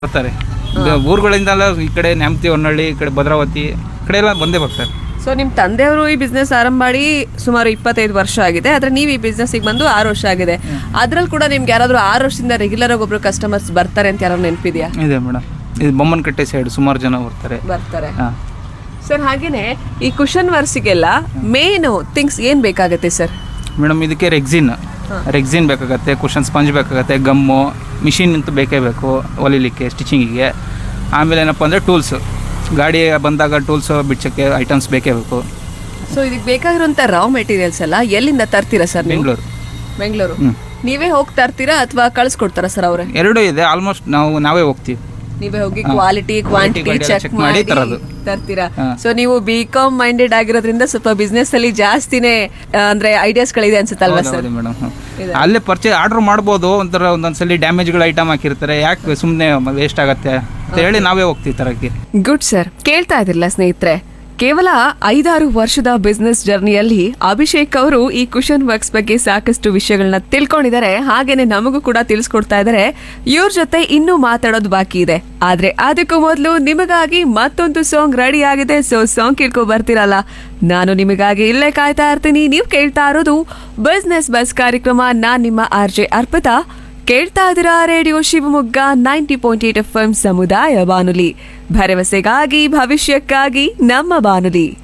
ಬರ್ತಾರೆ ಇದು ಊರುಗಳಿಂದೆಲ್ಲ ಈ ಕಡೆ ನ್ಯಾಮತಿ ಹೊನ್ನಳ್ಳಿ ಈ ಕಡೆ ಭದ್ರಾವತಿ ಈ ಕಡೆ ಎಲ್ಲ ಬಂದೇ ಬರ್ತಾರೆ ಸೊ ನಿಮ್ಮ ತಂದೆಯವರು ಈ ಬಿಸ್ನೆಸ್ ಆರಂಭ ಮಾಡಿ ಸುಮಾರು ಇಪ್ಪತ್ತೈದು ವರ್ಷ ಆಗಿದೆ ಆದ್ರೆ ನೀವು ಈ ಬಿಸ್ನೆಸ್ಸಿಗೆ ಬಂದು ಆರು ವರ್ಷ ಆಗಿದೆ ಅದ್ರಲ್ಲಿ ಕೂಡ ನಿಮ್ಗೆ ಯಾರಾದ್ರೂ ಆರು ವರ್ಷದಿಂದ ರೆಗ್ಯುಲರ್ ಆಗಿ ಒಬ್ರು ಕಸ್ಟಮರ್ಸ್ ಬರ್ತಾರೆ ಅಂತ ಯಾರು ನೆನಪಿದ್ಯಾ ಇದೆ ಮೇಡಮ್ ಇದು ಬೊಮ್ಮನಕಟ್ಟೆ ಸೈಡ್ ಸುಮಾರು ಜನ ಬರ್ತಾರೆ ಬರ್ತಾರೆ ಹಾಂ ಸರ್ ಹಾಗೇನೆ ಈ ಕುಶನ್ ವರ್ಸಿಗೆಲ್ಲ ಮೇನ್ ಥಿಂಗ್ಸ್ ಏನ್ ಬೇಕಾಗತ್ತೆ ಸರ್ ಮೇಡಮ್ ಇದಕ್ಕೆ ರೆಕ್ಸಿನ್ ರೆಕ್ಸಿನ್ ಬೇಕಾಗತ್ತೆ ಕುಷನ್ ಸ್ಪಂಜ್ ಬೇಕಾಗತ್ತೆ ಗಮ್ಮು ಮಿಷಿನ್ ಅಂತೂ ಬೇಕೇ ಬೇಕು ಹೊಲಿಲಿಕ್ಕೆ ಸ್ಟಿಚಿಂಗಿಗೆ ಆಮೇಲೆ ಏನಪ್ಪ ಅಂದರೆ ಟೂಲ್ಸ್ ಗಾಡಿ ಬಂದಾಗ ಟೂಲ್ಸ್ ಬಿಡ್ಸೋಕ್ಕೆ ಐಟಮ್ಸ್ ಬೇಕೇ ಬೇಕು ಸೊ ಇದಕ್ಕೆ ಬೇಕಾಗಿರುವಂತ ರಾ ಮೆಟೀರಿಯಲ್ಸ್ ಎಲ್ಲ ಎಲ್ಲಿಂದ ತರ್ತೀರಾ ಸರ್ ನೀವು ಬೆಂಗಳೂರು ಬೆಂಗಳೂರು ಹ್ಮ್. ನೀವೇ ಹೋಗಿ ತರ್ತೀರಾ ಅಥವಾ ಕಳ್ಸ್ಕೊಡ್ತಾರಾ ಸರ್ ಅವ್ರೆ ಎರಡೂ ಇದೆ ಆಲ್ಮೋಸ್ಟ್ ನಾವು ನಾವೇ ಹೋಗ್ತೀವಿ ನೀವೇ ಹೋಗಿ ಕ್ವಾಲಿಟಿ ಕ್ವಾಂಟಿಟಿ quantity ಎಲ್ಲ ಚೆಕ್ check ಮಾಡಿ ಮಾಡಿ ತರೋದು. ತರ್ತೀರಾ ಹಾ. ಸೊ ನೀವು ಬಿ ಕಾಮ್ ಮೈಂಡೆಡ್ ಆಗಿರೋದ್ರಿಂದ ಸ್ವಲ್ಪ ಬಿಸ್ನೆಸ್ ಅಲ್ಲಿ ಜಾಸ್ತಿನೇ ಆ, ಅಂದ್ರೆ ಐಡಿಯಾಸ್ ಗಳಿದೆ ಅನ್ಸುತ್ತಲ್ವಾ ಸರ್ ಮೇಡಮ್ ಅಲ್ಲೇ ಪರ್ಚೇಸ್ ಆರ್ಡರ್ ಮಾಡ್ಬೋದು ಒಂಥರ ಒಂದೊಂದ್ಸಲಿ ಡ್ಯಾಮೇಜ್ಗಳು ಐಟಮ್ ಹಾಕಿರ್ತಾರೆ ಯಾಕೆ ಸುಮ್ಮನೆ ವೇಸ್ಟ್ ಆಗತ್ತೆ ಅಂತ ಹೇಳಿ ನಾವೇ ಹೋಗ್ತೀವಿ ತರಕ್ಕೆ ಗುಡ್ ಸರ್ ಕೇಳ್ತಾ ಇದ್ರಲ್ಲ ಸ್ನೇಹಿತರೆ ಕೇವಲ ಐದಾರು ವರ್ಷದ ಬಿಸ್ನೆಸ್ ಜರ್ನಿಯಲ್ಲಿ ಅಭಿಷೇಕ್ ಅವರು ಈ ಕುಶನ್ ವರ್ಕ್ಸ್ ಬಗ್ಗೆ ಸಾಕಷ್ಟು ವಿಷಯಗಳನ್ನ ತಿಳ್ಕೊಂಡಿದ್ದಾರೆ ಹಾಗೇನೆ ನಮಗೂ ಕೂಡ ತಿಳಿಸ್ಕೊಡ್ತಾ ಇದ್ದಾರೆ ಇವ್ರ ಜೊತೆ ಇನ್ನೂ ಮಾತಾಡೋದು ಬಾಕಿ ಇದೆ ಆದ್ರೆ ಅದಕ್ಕೂ ಮೊದಲು ನಿಮಗಾಗಿ ಮತ್ತೊಂದು ಸಾಂಗ್ ರೆಡಿ ಆಗಿದೆ ಸೊ ಸಾಂಗ್ ಕೇಳ್ಕೊ ಬರ್ತೀರಲ್ಲ ನಾನು ನಿಮಗಾಗಿ ಇಲ್ಲೇ ಕಾಯ್ತಾ ಇರ್ತೀನಿ ನೀವು ಕೇಳ್ತಾ ಇರೋದು ಬಿಸ್ನೆಸ್ ಬಸ್ ಕಾರ್ಯಕ್ರಮ ನಾನ್ ನಿಮ್ಮ ಆರ್ ಜೆ ಅರ್ಪಿತಾ ಕೇಳ್ತಾ ಇದ್ದೀರಾ radio Shivamogga ninety point eight F M ಸಮುದಾಯ ಬಾನುಲಿ ಭರವಸೆಗಾಗಿ ಭವಿಷ್ಯಕ್ಕಾಗಿ ನಮ್ಮ ಬಾನುಲಿ